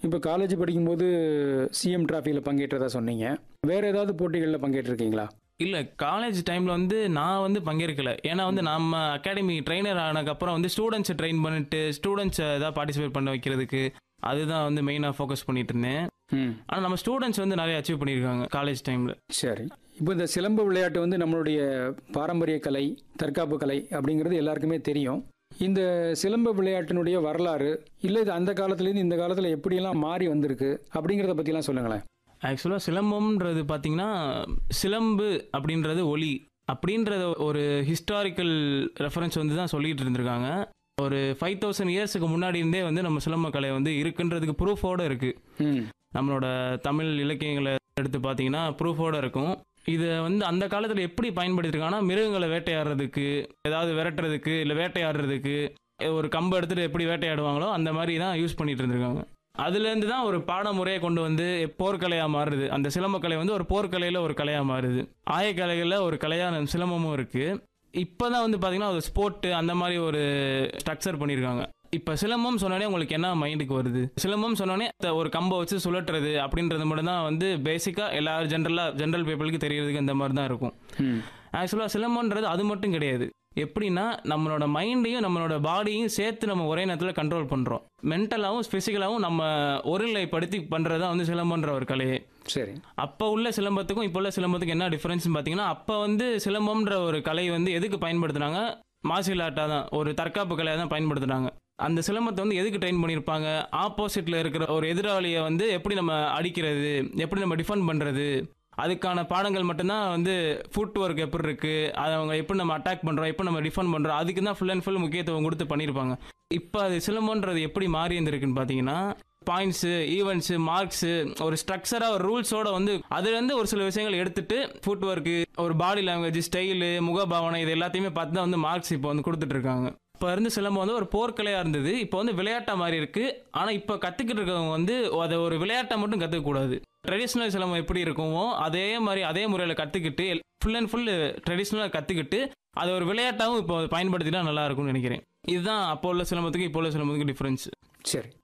இப்போ காலேஜ் படிக்கும்போது சிஎம் டிராஃபியில் பங்கேற்றதா சொன்னீங்க வேற ஏதாவது போட்டிகளில் பங்கேற்றிருக்கீங்களா இல்ல காலேஜ் டைம்ல வந்து நான் வந்து பங்கேற்கல ஏன்னா வந்து நம்ம அகாடமி ட்ரைனர் ஆனதுக்கப்புறம் வந்து ஸ்டூடெண்ட்ஸை ட்ரெயின் பண்ணிட்டு ஸ்டூடெண்ட்ஸை ஏதாவது பார்ட்டிசிபேட் பண்ண வைக்கிறதுக்கு அதுதான் வந்து மெயினாக ஃபோக்கஸ் பண்ணிட்டு இருந்தேன் ம் ஆனால் நம்ம ஸ்டூடெண்ட்ஸ் வந்து நிறைய அச்சீவ் பண்ணியிருக்காங்க காலேஜ் டைமில் சரி இப்போ இந்த சிலம்ப விளையாட்டு வந்து நம்மளுடைய பாரம்பரிய கலை தற்காப்பு கலை அப்படிங்கிறது எல்லாருக்குமே தெரியும் இந்த சிலம்ப விளையாட்டினுடைய வரலாறு இல்லை இது அந்த காலத்துலேருந்து இந்த காலத்தில் எப்படியெல்லாம் மாறி வந்திருக்கு அப்படிங்கிறத பற்றிலாம் சொல்லுங்களேன் ஆக்சுவலாக சிலம்பம்ன்றது பார்த்தீங்கன்னா சிலம்பு அப்படின்றது ஒலி அப்படின்றத ஒரு ஹிஸ்டாரிக்கல் ரெஃபரன்ஸ் வந்து தான் சொல்லிட்டு இருந்திருக்காங்க ஒரு ஃபைவ் தௌசண்ட் இயர்ஸுக்கு முன்னாடி இருந்தே வந்து நம்ம சிலம்ப கலை வந்து இருக்குன்றதுக்கு ப்ரூஃபோட இருக்கு ம் நம்மளோட தமிழ் இலக்கியங்களை எடுத்து பார்த்தீங்கன்னா ப்ரூஃபோட இருக்கும் இதை வந்து அந்த காலத்தில் எப்படி பயன்படுத்திருக்காங்கன்னா மிருகங்களை வேட்டையாடுறதுக்கு ஏதாவது விரட்டுறதுக்கு இல்லை வேட்டையாடுறதுக்கு ஒரு கம்பை எடுத்துட்டு எப்படி வேட்டையாடுவாங்களோ அந்த மாதிரி தான் யூஸ் பண்ணிட்டு இருந்திருக்காங்க அதுலேருந்து தான் ஒரு பாடமுறையை கொண்டு வந்து போர்க்கலையாக மாறுது அந்த சிலம்பக்கலை வந்து ஒரு போர்க்கலையில் ஒரு கலையாக மாறுது ஆயக்கலைகளில் ஒரு கலையாக சிலம்பமும் இருக்குது இப்போ தான் வந்து பார்த்தீங்கன்னா ஒரு ஸ்போர்ட்டு அந்த மாதிரி ஒரு ஸ்ட்ரக்சர் பண்ணியிருக்காங்க இப்போ சிலம்பம் சொன்னோடனே உங்களுக்கு என்ன மைண்டுக்கு வருது சிலம்பம் சொன்னோடனே த- ஒரு கம்பை வச்சு சுழற்றுறது அப்படின்றது மட்டும் தான் வந்து பேசிக்காக எல்லாரும் ஜென்ரலாக ஜென்ரல் பீப்புளுக்கு தெரியறதுக்கு இந்த மாதிரி தான் இருக்கும் ம் ஆக்சுவலாக சிலம்பம்ன்றது அது மட்டும் கிடையாது எப்படின்னா நம்மளோட மைண்டையும் நம்மளோட பாடியையும் சேர்த்து நம்ம ஒரே நேரத்தில் கண்ட்ரோல் பண்ணுறோம் மென்டலாகவும் ஃபிசிக்கலாகவும் நம்ம ஒருநிலைப்படுத்தி பண்ணுறது தான் வந்து சிலம்பன்ற ஒரு கலையே சரி அப்போ உள்ள சிலம்பத்துக்கும் இப்போ உள்ள சிலம்பத்துக்கும் என்ன டிஃபரன்ஸ்னு பார்த்தீங்கன்னா அப்போ வந்து சிலம்பம்ன்ற ஒரு கலை வந்து எதுக்கு பயன்படுத்துனாங்க மார்ஷியல் ஆர்ட்டாக தான் ஒரு தற்காப்பு கலையாக தான் பயன்படுத்துனாங்க அந்த சிலம்பத்தை வந்து எதுக்கு ட்ரெயின் பண்ணியிருப்பாங்க ஆப்போசிட்டில் இருக்கிற ஒரு எதிராளியை வந்து எப்படி நம்ம அடிக்கிறது எப்படி நம்ம டிஃபெண்ட் பண்ணுறது அதுக்கான பாடங்கள் மட்டும்தான் வந்து ஃபுட் ஒர்க் எப்படி இருக்கு அதை அவங்க எப்படி நம்ம அட்டாக் பண்ணுறோம் எப்படி நம்ம டிஃபெண்ட் பண்ணுறோம் அதுக்கு தான் ஃபுல் அண்ட் ஃபுல் முக்கியத்துவம் கொடுத்து பண்ணியிருப்பாங்க இப்போ அது சிலம்பன்றது எப்படி மாறி இருந்திருக்குன்னு பார்த்தீங்கன்னா பாயிண்ட்ஸு ஈவெண்ட்ஸு மார்க்ஸு ஒரு ஸ்ட்ரக்சராக ஒரு ரூல்ஸோட வந்து அதுலேருந்து ஒரு சில விஷயங்கள் எடுத்துட்டு ஃபுட் ஒர்க்கு ஒரு பாடி லாங்குவேஜ் ஸ்டைலு முகபாவனை இது எல்லாத்தையுமே பார்த்து தான் வந்து மார்க்ஸ் இப்போ வந்து கொடுத்துட்டு இருக்காங்க இப்போ இருந்து சிலம்பம் வந்து ஒரு போர்க்கலையாக இருந்தது இப்போ வந்து விளையாட்டா மாதிரி இருக்கு ஆனால் இப்போ கற்றுக்கிட்டு இருக்கவங்க வந்து அதை ஒரு விளையாட்டை மட்டும் கற்றுக்கக்கூடாது ட்ரெடிஷ்னல் சிலம்பம் எப்படி இருக்குமோ அதே மாதிரி அதே முறையில் கற்றுக்கிட்டு ஃபுல் அண்ட் ஃபுல் ட்ரெடிஷ்னலாக கற்றுக்கிட்டு அதை ஒரு விளையாட்டாகவும் இப்போ பயன்படுத்தினா நல்லா இருக்கும்னு நினைக்கிறேன் இதுதான் அப்போ உள்ள சிலம்பத்துக்கு இப்போ உள்ள சிலம்பத்துக்கு டிஃப்ரென்ஸ் சரி